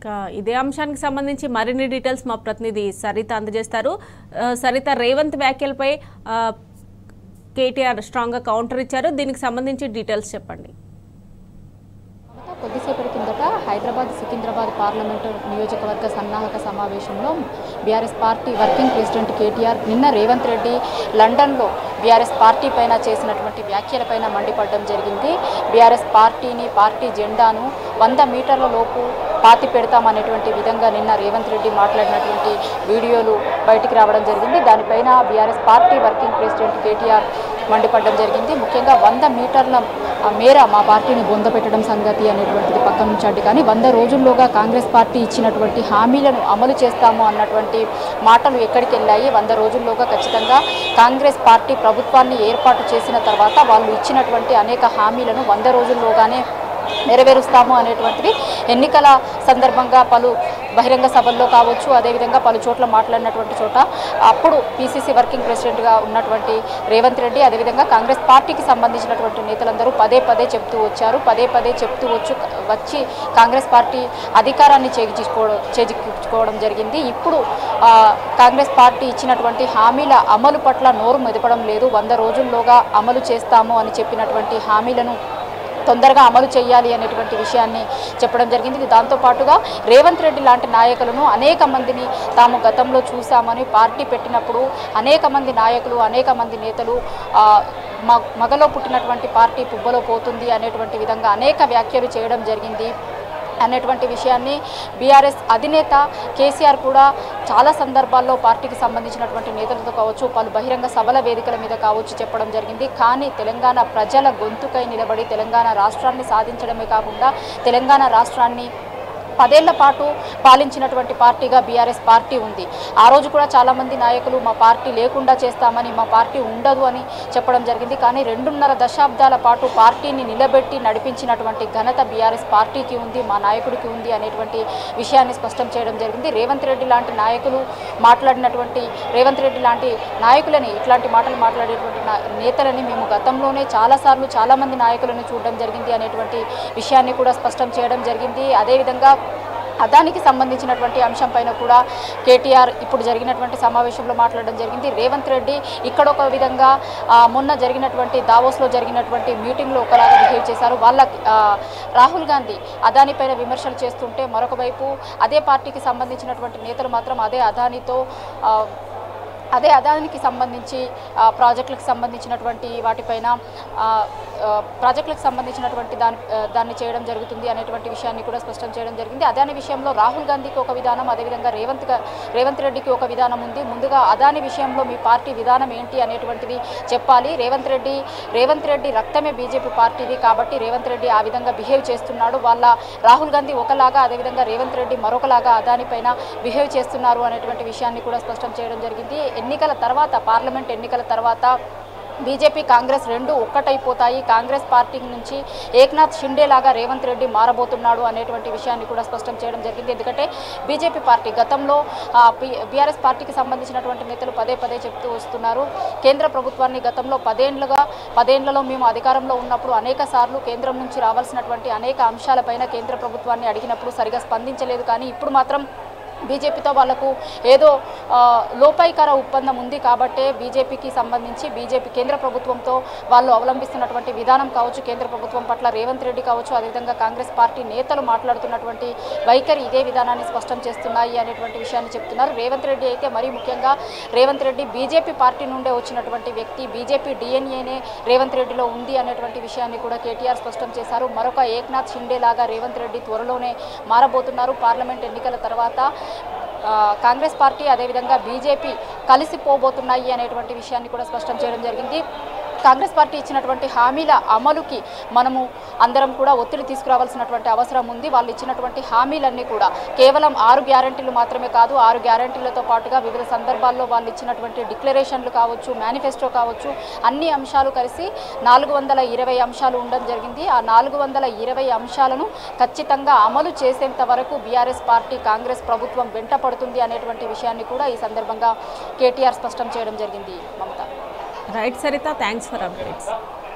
ఇక ఇదే అంశానికి సంబంధించి మరిన్ని డీటెయిల్స్ మా ప్రతినిధి సరిత అందజేస్తారు ఆ, సరిత రేవంత్ వ్యాఖ్యలపై ఆ, కేటీఆర్ స్ట్రాంగ్గా కౌంటర్ ఇచ్చారు దీనికి సంబంధించి డీటెయిల్స్ చెప్పండి కొద్దిసేపటి కిందట హైదరాబాద్ సికింద్రాబాద్ పార్లమెంటు నియోజకవర్గ సన్నాహక సమావేశంలో BRS party working president KTR నిన్న రేవంత్ రెడ్డి లండన్లో బీఆర్ఎస్ పార్టీ పైన చేసినటువంటి వ్యాఖ్యలపైన మండిపడడం జరిగింది బీఆర్ఎస్ పార్టీని పార్టీ జెండాను వంద మీటర్ల లోపు పాతి పెడతామనేటువంటి విధంగా నిన్న రేవంత్ రెడ్డి మాట్లాడినటువంటి వీడియోలు బయటికి రావడం జరిగింది దానిపైన BRS party working president KTR మండిపడడం జరిగింది ముఖ్యంగా వంద మీటర్ల ఆ మేర మా పార్టీని బొందపెట్టడం సంగతి అనేటువంటిది పక్కన ఉంచండి కానీ వంద రోజుల్లోగా కాంగ్రెస్ పార్టీ ఇచ్చినటువంటి హామీలను అమలు చేస్తాము అన్నటువంటి మాటలు ఎక్కడికి వెళ్ళాయి వంద రోజుల్లోగా ఖచ్చితంగా కాంగ్రెస్ పార్టీ ప్రభుత్వాన్ని ఏర్పాటు చేసిన తర్వాత వాళ్ళు ఇచ్చినటువంటి అనేక హామీలను వంద రోజుల్లోగానే నెరవేరుస్తాము అనేటువంటిది ఎన్నికల సందర్భంగా పలు బహిరంగ సభల్లో కావచ్చు అదేవిధంగా పలు చోట్ల మాట్లాడినటువంటి చోట అప్పుడు పీసీసీ వర్కింగ్ ప్రెసిడెంట్గా ఉన్నటువంటి రేవంత్ రెడ్డి అదేవిధంగా కాంగ్రెస్ పార్టీకి సంబంధించినటువంటి నేతలందరూ పదే పదే చెప్తూ వచ్చారు పదే పదే చెప్తూ వచ్చు వచ్చి కాంగ్రెస్ పార్టీ అధికారాన్ని చేజిక్కోవడం చేజిక్కించుకోవడం జరిగింది ఇప్పుడు ఆ, కాంగ్రెస్ పార్టీ ఇచ్చినటువంటి హామీల అమలు పట్ల నోరు మెదపడం లేదు వంద రోజుల్లోగా అమలు చేస్తాము అని చెప్పినటువంటి హామీలను తొందరగా అమలు చేయాలి అనేటువంటి విషయాన్ని చెప్పడం జరిగింది దాంతో పాటుగా రేవంత్ రెడ్డి లాంటి నాయకులను అనేక మందిని తాము గతంలో చూశామని పార్టీ పెట్టినప్పుడు అనేక మంది నాయకులు అనేక మంది నేతలు ఆ, మ మగలో పుట్టినటువంటి పార్టీ పుబ్బలో పోతుంది అనేటువంటి విధంగా అనేక వ్యాఖ్యలు చేయడం జరిగింది అనేటువంటి విషయాన్ని బీఆర్ఎస్ అధినేత కేసీఆర్ కూడా చాలా సందర్భాల్లో పార్టీకి సంబంధించినటువంటి నేతలతో కావచ్చు పలు బహిరంగ సభల వేదికల మీద కావచ్చు చెప్పడం జరిగింది కానీ తెలంగాణ ప్రజల గొంతుకై నిలబడి తెలంగాణ రాష్ట్రాన్ని సాధించడమే కాకుండా తెలంగాణ రాష్ట్రాన్ని పదేళ్ల పాటు పాలించినటువంటి పార్టీగా బీఆర్ఎస్ పార్టీ ఉంది ఆ రోజు కూడా చాలామంది నాయకులు మా పార్టీ లేకుండా చేస్తామని మా పార్టీ ఉండదు అని చెప్పడం జరిగింది కానీ రెండున్నర దశాబ్దాల పాటు పార్టీని నిలబెట్టి నడిపించినటువంటి ఘనత బీఆర్ఎస్ పార్టీకి ఉంది మా నాయకుడికి ఉంది అనేటువంటి విషయాన్ని స్పష్టం చేయడం జరిగింది రేవంత్ రెడ్డి లాంటి నాయకులు మాట్లాడినటువంటి రేవంత్ రెడ్డి లాంటి నాయకులని ఇట్లాంటి మాటలు మాట్లాడేటువంటి నా- నేతలని మేము గతంలోనే చాలాసార్లు చాలామంది నాయకులను చూడడం జరిగింది అనేటువంటి విషయాన్ని కూడా స్పష్టం చేయడం జరిగింది అదేవిధంగా అదానికి సంబంధించినటువంటి అంశం పైన కూడా కేటీఆర్ ఇప్పుడు జరిగినటువంటి సమావేశంలో మాట్లాడడం జరిగింది రేవంత్ రెడ్డి ఇక్కడ ఒక విధంగా ఆ, మొన్న జరిగినటువంటి దావోస్లో జరిగినటువంటి మీటింగ్లో ఒకలాగా బిహేవ్ చేశారు వాళ్ళ ఆ, రాహుల్ గాంధీ అదాని పైన విమర్శలు చేస్తుంటే మరొక వైపు అదే పార్టీకి సంబంధించినటువంటి నేతలు మాత్రం అదే అదానితో ఆ, అదే అదానికి సంబంధించి ఆ, ప్రాజెక్టులకు సంబంధించినటువంటి వాటిపైన ఆ, ఆ, ప్రాజెక్టులకు సంబంధించినటువంటి దాని ఆ, దాన్ని చేయడం జరుగుతుంది అనేటువంటి విషయాన్ని కూడా స్పష్టం చేయడం జరిగింది అదాని విషయంలో రాహుల్ గాంధీకి ఒక విధానం అదేవిధంగా రేవంత్ గా- రేవంత్ రెడ్డికి ఒక విధానం ఉంది ముందుగా అదాని విషయంలో మీ పార్టీ విధానం ఏంటి అనేటువంటిది చెప్పాలి రేవంత్ రెడ్డి రేవంత్ రెడ్డి రక్తమే బీజేపీ పార్టీది కాబట్టి రేవంత్ రెడ్డి ఆ విధంగా బిహేవ్ చేస్తున్నాడు వాళ్ళ రాహుల్ గాంధీ ఒకలాగా అదేవిధంగా రేవంత్ రెడ్డి మరొకలాగా అదాని పైన బిహేవ్ చేస్తున్నారు అనేటువంటి విషయాన్ని కూడా స్పష్టం చేయడం జరిగింది ఎన్నికల తర్వాత పార్లమెంట్ ఎన్నికల తర్వాత బీజేపీ కాంగ్రెస్ రెండు ఒక్కటైపోతాయి కాంగ్రెస్ పార్టీ నుంచి ఏక్నాథ్ షిండే లాగా రేవంత్ రెడ్డి మారబోతున్నాడు అనేటువంటి విషయాన్ని కూడా స్పష్టం చేయడం జరిగింది ఎందుకంటే బీజేపీ పార్టీ గతంలో బీఆర్ఎస్ పార్టీకి సంబంధించినటువంటి నేతలు పదే పదే చెప్తూ వస్తున్నారు కేంద్ర ప్రభుత్వాన్ని గతంలో పదేండ్లుగా పదేండ్లలో మేము అధికారంలో ఉన్నప్పుడు అనేక సార్లు కేంద్రం నుంచి రావాల్సినటువంటి అనేక అంశాలపైన కేంద్ర ప్రభుత్వాన్ని అడిగినప్పుడు సరిగా స్పందించలేదు కానీ ఇప్పుడు మాత్రం బీజేపీతో వాళ్లకు ఏదో ఆ, లోపాయికార ఒప్పందం ఉంది కాబట్టే బీజేపీకి సంబంధించి బీజేపీ కేంద్ర ప్రభుత్వంతో వాళ్ళు అవలంబిస్తున్నటువంటి విధానం కావచ్చు కేంద్ర ప్రభుత్వం పట్ల రేవంత్ రెడ్డి కావచ్చు అదేవిధంగా కాంగ్రెస్ పార్టీ నేతలు మాట్లాడుతున్నటువంటి వైఖరి ఇదే విధానాన్ని స్పష్టం చేస్తున్నాయి అనేటువంటి విషయాన్ని చెప్తున్నారు రేవంత్ రెడ్డి అయితే మరీ ముఖ్యంగా రేవంత్ రెడ్డి బీజేపీ పార్టీ నుండే వచ్చినటువంటి వ్యక్తి బీజేపీ డిఎన్ఏనే రేవంత్ రెడ్డిలో ఉంది అనేటువంటి విషయాన్ని కూడా కేటీఆర్ స్పష్టం చేశారు మరొక ఏక్నాథ్ షిండే లాగా రేవంత్ రెడ్డి త్వరలోనే మారబోతున్నారు పార్లమెంట్ ఎన్నికల తర్వాత ఆ, కాంగ్రెస్ పార్టీ అదేవిధంగా బీజేపీ కలిసిపోబోతున్నాయి అనేటువంటి విషయాన్ని కూడా స్పష్టం చేయడం జరిగింది కాంగ్రెస్ పార్టీ ఇచ్చినటువంటి హామీల అమలుకి మనము అందరం కూడా ఒత్తిడి తీసుకురావాల్సినటువంటి అవసరం ఉంది వాళ్ళు ఇచ్చినటువంటి హామీలన్నీ కూడా కేవలం ఆరు గ్యారంటీలు మాత్రమే కాదు ఆరు గ్యారంటీలతో పాటుగా వివిధ సందర్భాల్లో వాళ్ళు ఇచ్చినటువంటి డిక్లరేషన్లు కావచ్చు మేనిఫెస్టో కావచ్చు అన్ని అంశాలు కలిసి నాలుగు వందల ఇరవై అంశాలు ఉండడం జరిగింది ఆ నాలుగు వందల ఇరవై అంశాలను ఖచ్చితంగా అమలు చేసేంత వరకు బీఆర్ఎస్ పార్టీ కాంగ్రెస్ ప్రభుత్వం వెంట పడుతుంది అనేటువంటి విషయాన్ని కూడా ఈ సందర్భంగా కేటీఆర్ స్పష్టం చేయడం జరిగింది Mamata right Saritha thanks for updates